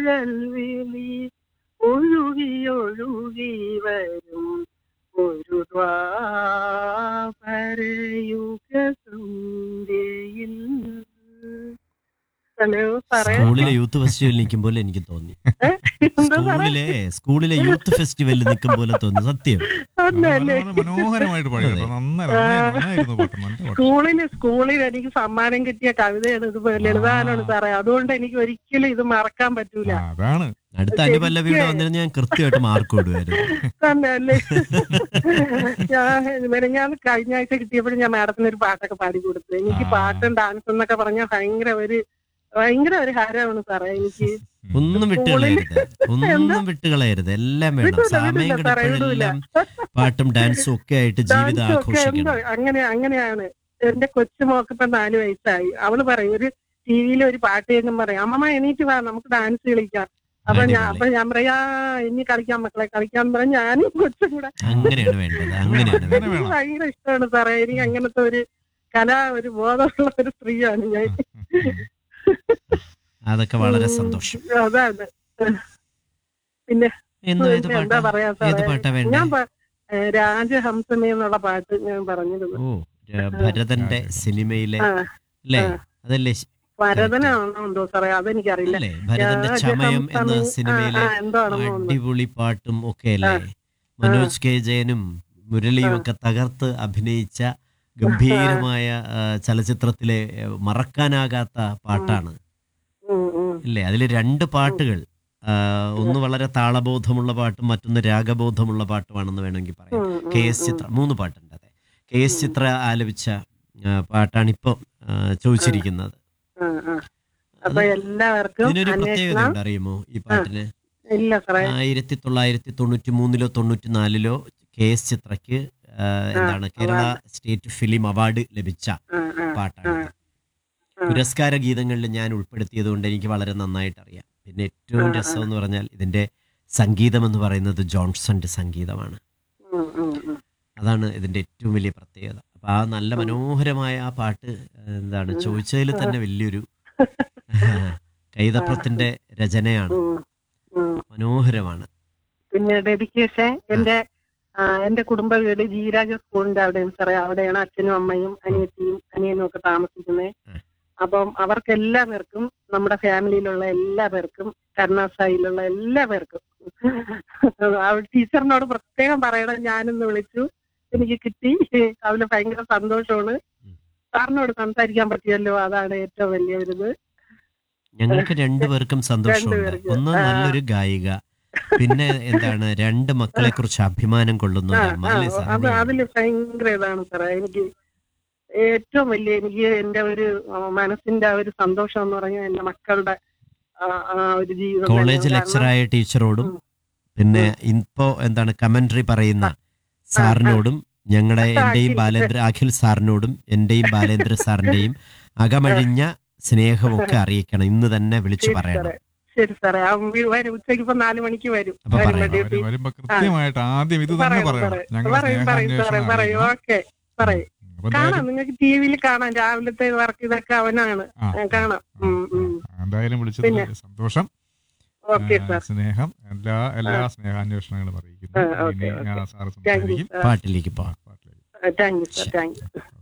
കുഴൽ വിളി ഒഴുകി വരും ഒരു ദ്വാപരയുഗസന്ധ്യയിൽ ഹലോ സാറേ സ്കൂളിലെ യൂത്ത് ഫെസ്റ്റിവലിൽ നിൽക്കും പോലെ എനിക്ക് തോന്നി എന്താ സാറേ സ്കൂളിലെ സ്കൂളിലെ യൂത്ത് ഫെസ്റ്റിവലിൽ നിൽക്കും പോലെ തോന്നി സത്യം ഒന്നല്ലേ വളരെ മനോഹരമായിട്ട് പാടി കേട്ടോ. നന്നായി നന്നായി- നന്നായിരുന്നു പാട്ട് നല്ല പാട്ട് സ്കൂളില് സ്കൂളിൽ എനിക്ക് സമ്മാനം കിട്ടിയ കവിതയാണ് ഇത് ലളിതാനാണ് സാറേ അതുകൊണ്ട് എനിക്ക് ഒരിക്കലും ഇത് മറക്കാൻ പറ്റൂല ആ, അതാണ് അടുത്ത അനുപല്ലവിയുടെ വന്നിരുന്ന ഞാൻ കൃത്യമായിട്ട് മാർക്ക് വിടുമായിരുന്നു തന്നെ അല്ലേ ഞാൻ മെനഞ്ഞാന്ന് കഴിഞ്ഞ ആഴ്ച കിട്ടിയപ്പോഴും ഞാൻ മാഡത്തിന് ഒരു പാട്ടൊക്കെ പാടി കൊടുത്തു എനിക്ക് ആ. പാട്ടും ഡാൻസും എന്നൊക്കെ പറഞ്ഞാൽ ഭയങ്കര ഒരു ഭയങ്കര ഒരു ഹരമാണ് സാറേ എനിക്ക് ഒന്നും വിട്ടുകളയരുത് ഒന്നും വിട്ടുകളയരുത് എല്ലാം വേണം വിടൂല, സമയം വിടൂല സാറേ, കിടപ്പോഴെല്ലാം പാട്ടും ഡാൻസും ഒക്കെ ആയിട്ട് ജീവിതം ഡാൻസും ഒക്കെ എന്തോ ആഘോഷിക്കണം അങ്ങനെ അങ്ങനെയാണ് എന്റെ കൊച്ചുമോക്ക് ഇപ്പൊ നാല് വയസ്സായി അവള് പറയും ഒരു ടി വിയിൽ ഒരു പാട്ട് കേൾക്കും പറയും അമ്മമ്മ എണീറ്റ് വാ നമുക്ക് ഡാൻസ് കളിക്കാം അപ്പൊ ഞാൻ അടിപൊളി. അപ്പൊ ഞാൻ പറയാ ഇനി കളിക്കാം മക്കളെ കളിക്കാൻ പറഞ്ഞ ഞാനും കൊച്ചും കൂടെ അങ്ങനെയാണ് വേണ്ടത് അങ്ങനെയാണ് അങ്ങനെ വേണ്ടത് എനിക്ക് വേണം. ഭയങ്കര ഇഷ്ടമാണ് സാറേ എനിക്ക് അങ്ങനത്തെ ഒരു കല ഒരു ബോധമുള്ള ഒരു സ്ത്രീയാണ് ഞാൻ അതൊക്കെ വളരെ സന്തോഷം അതാണ് പിന്നെ എന്തോ ഏത് പിന്നെ എന്താ പാട്ടാ പറയാ ഏത് സാറേ പാട്ടാ വേണ്ടേ ഞാൻ പ- ഏ, രാജഹംസമേ എന്നുള്ള പാട്ട് ഞാൻ പറഞ്ഞിരുന്നു ഓ ര- ഭരതന്റെ സിനിമയിലെ ആ അല്ലേ ആ. അതല്ലേ ശ- ഭരതനാണോ എന്തോ സാറേ അതെനിക്കറിയില്ല അല്ലേ ഭരതന്റെ ചമയം എന്ന രാജഹംസമേ- സിനിമയിലെ ആ, ആ, എന്തോ ആണെന്ന് തോന്നുന്നു അടിപൊളി പാട്ടും ഒക്കെ അല്ലേ മനോജ് കെ ജയനും മുരളിയും ഒക്കെ തകർത്ത് അഭിനയിച്ച ഗംഭീരമായ ആ, ചലച്ചിത്രത്തിലെ ആ, മറക്കാനാകാത്ത പാട്ടാണ് ഉം, ഉം. ഇല്ലേ അതിൽ രണ്ട് പാട്ടുകൾ ആ, ഒന്ന് വളരെ താളബോധമുള്ള പാട്ടും മറ്റൊന്ന് രാഗബോധമുള്ള പാട്ടുമാണെന്ന് വേണമെങ്കിൽ പറയാം ഉം, ഉം, കെ എസ് ചിത്ര മൂന്ന് പാട്ടുണ്ട് അതെ കെ എസ് ചിത്ര ആലപിച്ച ആ, പാട്ടാണ് ഇപ്പം ആ, ചോദിച്ചിരിക്കുന്നത് ആ, ആ. അപ്പൊ എല്ലാവർക്കും ഇതിനൊരു പ്രത്യേകത അന്വേഷണം ഉണ്ട് അറിയുമോ ഈ പാട്ടിന് ഇല്ല സാറേ ആയിരത്തി തൊള്ളായിരത്തി തൊണ്ണൂറ്റി മൂന്നിലോ തൊണ്ണൂറ്റി നാലിലോ കെ എസ് ചിത്രയ്ക്ക് ആ, എന്താണ് കേരള സ്റ്റേറ്റ് ഫിലിം അവാർഡ് ലഭിച്ച ആ, ആ, പാട്ടാണ് ആ. ആ. പുരസ്കാര ഗീതങ്ങളിൽ ഞാൻ ഉൾപ്പെടുത്തിയത് കൊണ്ട് എനിക്ക് വളരെ നന്നായിട്ട് അറിയാം പിന്നെ ഏറ്റവും ആ, ആ. രസം എന്ന് പറഞ്ഞാൽ ഇതിന്റെ സംഗീതം എന്ന് പറയുന്നത് ജോൺസന്റെ സംഗീതമാണ് ഉം, ഉം, ഉം. അതാണ് ഇതിന്റെ ഏറ്റവും വലിയ പ്രത്യേകത അപ്പൊ ആ നല്ല മനോഹരമായ ആ പാട്ട് എന്താണ് ചോദിച്ചതിൽ തന്നെ വലിയൊരു കൈതപ്രത്തിന്റെ രചനയാണ് ഉം, ഉം. മനോഹരമാണ് പിന്നെ ഡെഡിക്കേഷൻ എന്റെ ആ, എന്റെ കുടുംബ വീട് ജീരാജ സ്കൂളിന്റെ അവിടെയാണ് സാറേ അവിടെയാണ് അച്ഛനും അമ്മയും അനിയത്തിയും അനിയനും ഒക്കെ താമസിക്കുന്നത് ഉം. അപ്പം അവർക്ക് എല്ലാ പേർക്കും നമ്മുടെ ഫാമിലിയിലുള്ള എല്ലാ പേർക്കും കരുണാസായിലുള്ള എല്ലാ പേർക്കും ആ ടീച്ചറിനോട് പ്രത്യേകം പറയണം ഞാനൊന്ന് വിളിച്ചു എനിക്ക് കിട്ടി അവന് ഭയങ്കര സന്തോഷമാണ് ഉം. സാറിനോട് സംസാരിക്കാൻ പറ്റിയല്ലോ അതാണ് ഏറ്റവും വലിയ ഒരു ഇത് ഞങ്ങൾക്ക് രണ്ടുപേർക്കും സന്തോഷമുണ്ട് രണ്ടുപേർക്കും. ഒന്ന് ആ. നല്ലൊരു ഗായിക പിന്നെ എന്താണ് രണ്ട് മക്കളെ കുറിച്ച് അഭിമാനം കൊള്ളുന്ന ആ, ഒരു അമ്മ ആ, അല്ലേ അത് സാറിന് അതില് ഭയങ്കര ഇതാണ് സാറേ എനിക്ക് ഏറ്റവും വലിയ എനിക്ക് എന്റെ ഒരു ആ, മനസ്സിന്റെ ആ ഒരു സന്തോഷം എന്ന് പറഞ്ഞാൽ എന്റെ മക്കളുടെ ആ, ആ ഒരു ജീവിതം കോളേജ് തന്നെയാണ്. ലെക്ചറായ ടീച്ചറോടും ഉം. പിന്നെ ഇപ്പോ എന്താണ് കമന്ററി പറയുന്ന സാറിനോടും ഞങ്ങളുടെ എന്റെയും അഖിൽ. ബാലേന്ദ്ര അഖിൽ സാറിനോടും എന്റെയും ബാലേന്ദ്ര സാറിന്റെയും അകമഴിഞ്ഞ സ്നേഹമൊക്കെ അറിയിക്കണം ഇന്ന് തന്നെ വിളിച്ചു ശരി പറയണം സാറേ ശരി സാറേ ആ വി- വരും ഉച്ചയ്ക്ക് ഇപ്പൊ നാല് മണിക്ക് വരും അപ്പൊ വരുമ്പോ പറയാം. ഡ്യൂട്ടി. അവര് വരുമ്പോ കൃത്യമായിട്ട് ആദ്യം ഇത് തന്നെ പറയും പറയണം പറയും ഞങ്ങൾ പറയും പറയും സാറേ പറയും ഓക്കെ പറയും അപ്പൊ കാണാം നിങ്ങൾക്ക് ടി വിയിൽ കാണാം രാവിലത്തെ വർക്ക് ഇതൊക്കെ അവനാണ് ആ, ആ, കാണാം ഉം, ഉം. എന്തായാലും വിളിച്ചതിൽ സന്തോഷം ഓക്കെ ആ, സാർ സ്നേഹം എല്ലാ എല്ലാ സ്നേഹാന്വേഷണങ്ങളും അറിയിക്കുന്നു ആ, ഓക്കെ, ഇനി ഓക്കെ. ഞാൻ സാറ് താങ്ക് യു സംസാരിക്കും സാർ പാട്ടിലേക്ക് പോവാം പാട്ടിലേക്ക് thank you sir thank U